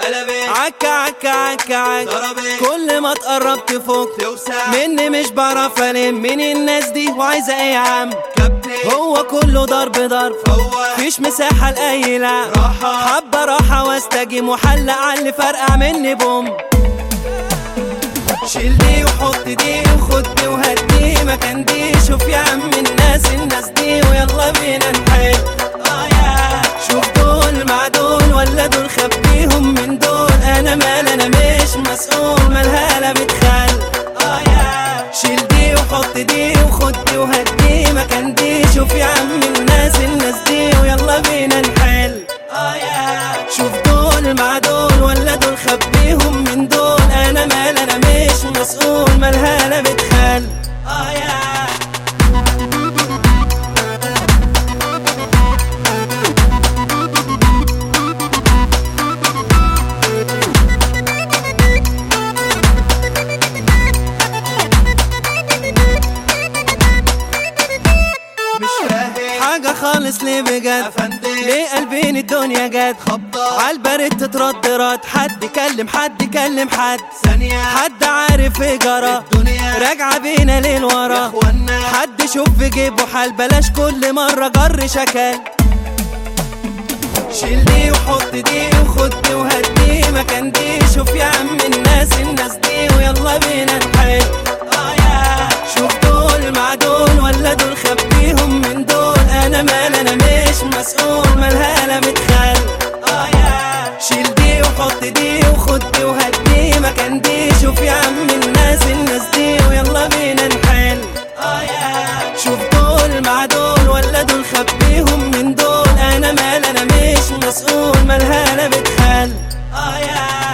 قلبت عكا عكا عكا عكا ضربت كل ما تقرب تفك توسع مني مش بعرف الم مين الناس دي وعايزه ايه يا عم كابتن هو كله ضرب ضرب هو فيش مساحة لأي لعب راحة. حبة راحة واستجيم وحلق على اللي فرقع مني بوم شيل دي وحط دي وخد دي وهدي مكان دي شوف يا عم الناس الناس دي ويلا بينا نحل اه يا شوف دول مع دول ولا دول خبيهم من دول انا مال انا مش مسؤول مالها بتخل اه يا شيل دي وحط دي وخد دي وهدي مكان دي شوف يا عم الناس الناس دي ويلا بينا نحل اه يا شوف دول مع دول ولا دول خبيهم من دول انا مال انا مش مسؤول مالها بتخل اه يا مش فاهم حاجة خالص ليه بجد أفندم. ليه قلبين الدنيا جد خبطة عالبرد تترد رد حد يكلم حد يكلم حد ثانية حد عارف ايه جرى الدنيا راجعة بينا ليل يا ورا اخوانا حد شوف في جيبه حال بلاش كل مرة جر شكل شيل دي وحط دي وخد دي وهدي مكان دي شوف يا عم الناس الناس دي ويلا بينا نحل اه يا شوف دول مع دول ولا دول خبيهم من دول انا مال انا مش مسؤول مالها لا متخل اه يا شيل دي وحط دي وخد دي وهدي مكان دي شوف يا عم الناس الناس دي ويلا بينا نحل اه يا شوف دول مع دول ولا دول خبيهم من دول انا مال انا مش مسؤول مالها لا بتخل اه يا